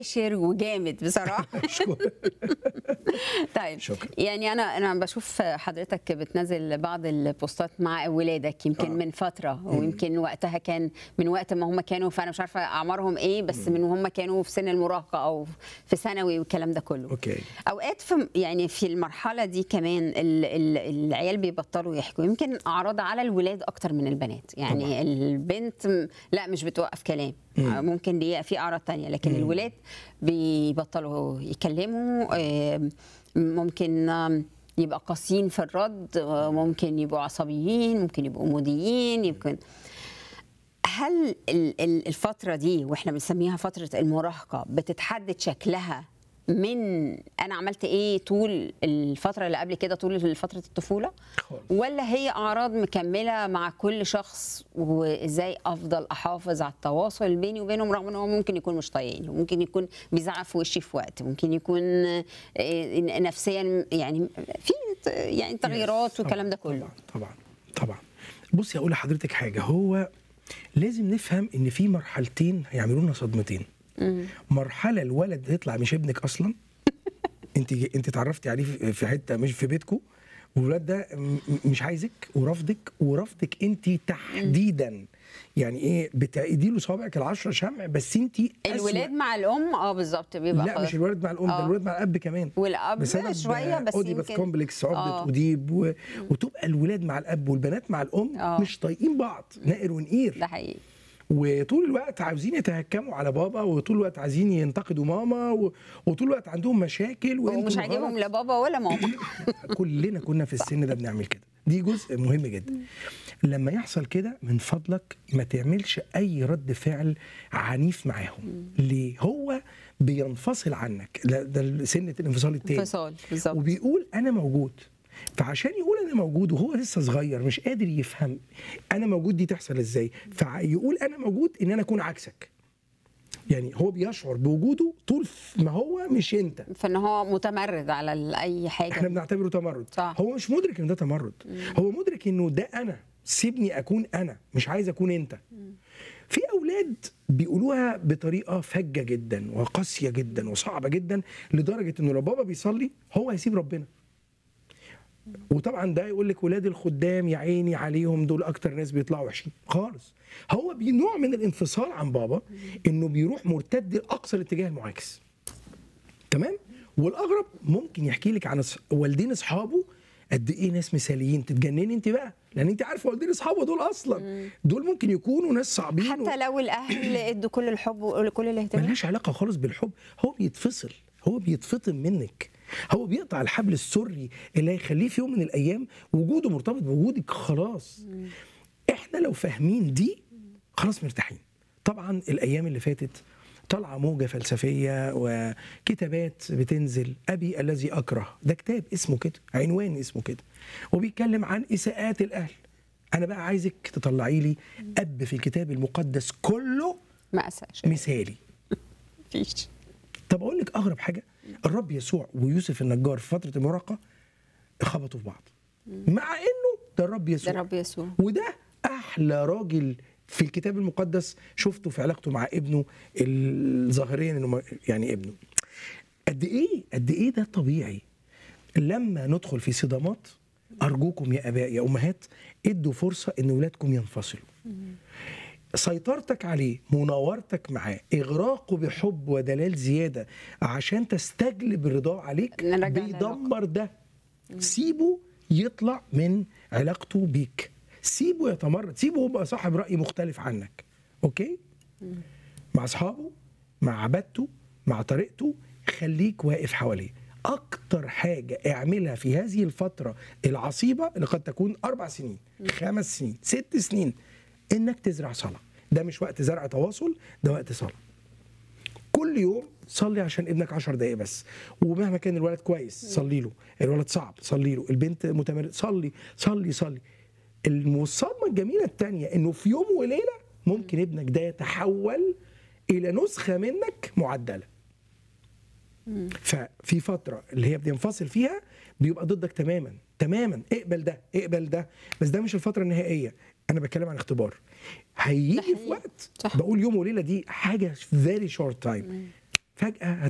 شير وجامد بصراحه شكرا طيب شكرا. يعني انا انا بشوف حضرتك بتنزل بعض البوستات مع ولادك يمكن آه. من فتره ويمكن وقتها كان من وقت ما هم كانوا فانا مش عارفه اعمارهم ايه بس من وهم كانوا في سن المراهقه او في ثانوي والكلام ده كله اوكي اوقات في يعني في المرحله دي كمان ال ال العيال بيبطلوا يحكوا يمكن اعراض على الولاد اكتر من البنات يعني طبعاً. البنت م- لا مش بتوقف كلام ممكن دي في اعراض تانية لكن الولاد بيبطلوا يتكلموا آم، ممكن آم، يبقى قاسيين في الرد آه، ممكن يبقوا عصبيين ممكن يبقوا موديين يمكن هل ال- ال- الفترة دي واحنا بنسميها فترة المراهقة بتتحدد شكلها من انا عملت ايه طول الفترة اللي قبل كده طول فترة الطفولة خالص. ولا هي اعراض مكملة مع كل شخص وازاي افضل احافظ على التواصل بيني وبينهم رغم ان هو ممكن يكون مش طايقني وممكن يكون بيزعق في وشي في وقت ممكن يكون آه، نفسيا يعني في ت- يعني تغييرات والكلام ده كله طبعا طبعا طبعا بصي اقول لحضرتك حاجه هو لازم نفهم ان في مرحلتين هيعملوا لنا صدمتين مرحله الولد يطلع مش ابنك اصلا انت انت اتعرفتي عليه في في حته مش في بيتكم والولاد ده م- مش عايزك ورفضك ورفضك انت تحديدا يعني ايه بتأيدي له صوابعك العشرة شمع بس انت الولاد مع الام اه بالظبط بيبقى لا مش الولد مع الام ده آه. الولد مع الاب كمان والاب بسبب شويه بس اوديبس يمكن كومبلكس عقده آه. اوديب و... وتبقى الولاد مع الاب والبنات مع الام آه. مش طايقين بعض نائر ونقير ده حقيقي وطول الوقت عاوزين يتهكموا على بابا وطول الوقت عايزين ينتقدوا ماما و... وطول الوقت عندهم مشاكل وانتوا ومش عاجبهم الغلط. لا بابا ولا ماما كلنا كنا في السن ده بنعمل كده دي جزء مهم جدا لما يحصل كده من فضلك ما تعملش اي رد فعل عنيف معاهم ليه هو بينفصل عنك لا، ده سنه الانفصال التاني انفصال بالظبط وبيقول انا موجود فعشان يقول انا موجود وهو لسه صغير مش قادر يفهم انا موجود دي تحصل ازاي فيقول انا موجود ان انا اكون عكسك يعني هو بيشعر بوجوده طول ما هو مش انت فان هو متمرد على ال- اي احنا حاجه بنعتبره تمرد صح. هو مش مدرك ان ده تمرد هو مدرك انه ده انا سيبني اكون انا مش عايز اكون انت في اولاد بيقولوها بطريقه فجه جدا وقاسيه جدا وصعبه جدا لدرجه انه لو بابا بيصلي هو هيسيب ربنا وطبعا ده يقول لك ولاد الخدام يا عيني عليهم دول اكتر ناس بيطلعوا وحشين خالص هو بنوع من الانفصال عن بابا انه بيروح مرتد لاقصى الاتجاه المعاكس تمام والاغرب ممكن يحكي لك عن أص- والدين اصحابه قد ايه ناس مثاليين تتجنني انت بقى لان انت عارفه والدين اصحابه دول اصلا دول ممكن يكونوا ناس صعبين حتى لو الاهل ادوا كل الحب وكل الاهتمام ملهاش علاقه خالص بالحب هو بيتفصل هو بيتفطم منك هو بيقطع الحبل السري اللي هيخليه في يوم من الايام وجوده مرتبط بوجودك خلاص احنا لو فاهمين دي خلاص مرتاحين طبعا الايام اللي فاتت طالعه موجه فلسفيه وكتابات بتنزل ابي الذي اكره ده كتاب اسمه كده عنوان اسمه كده وبيتكلم عن اساءات الاهل انا بقى عايزك تطلعي لي اب في الكتاب المقدس كله مأساة مثالي مفيش طب اقول لك اغرب حاجه الرب يسوع ويوسف النجار في فتره المراهقه خبطوا في بعض مع انه ده الرب ده يسوع رب يسوع وده احلى راجل في الكتاب المقدس شفته في علاقته مع ابنه الظاهريا انه ما- يعني ابنه قد ايه قد ايه ده طبيعي لما ندخل في صدامات ارجوكم يا اباء يا امهات ادوا فرصه ان ولادكم ينفصلوا سيطرتك عليه مناورتك معاه اغراقه بحب ودلال زياده عشان تستجلب الرضا عليك نرجع بيدمر ده سيبه يطلع من علاقته بيك سيبه يتمرد سيبه يبقى صاحب راي مختلف عنك اوكي مع اصحابه مع عبادته مع طريقته خليك واقف حواليه اكتر حاجه اعملها في هذه الفتره العصيبه اللي قد تكون اربع سنين خمس سنين ست سنين انك تزرع صلاه ده مش وقت زرع تواصل ده وقت صلاه كل يوم صلي عشان ابنك 10 دقايق بس ومهما كان الولد كويس صلي له الولد صعب صلي له البنت متمرد صلي صلي صلي الصدمه الجميله الثانيه انه في يوم وليله ممكن ابنك ده يتحول الى نسخه منك معدله ففي فتره اللي هي بينفصل فيها بيبقى ضدك تماما تماما اقبل ده اقبل ده بس ده مش الفتره النهائيه انا بتكلم عن اختبار هيجي في حقيقي. وقت صح. بقول يوم وليله دي حاجه فيري شورت تايم فجاه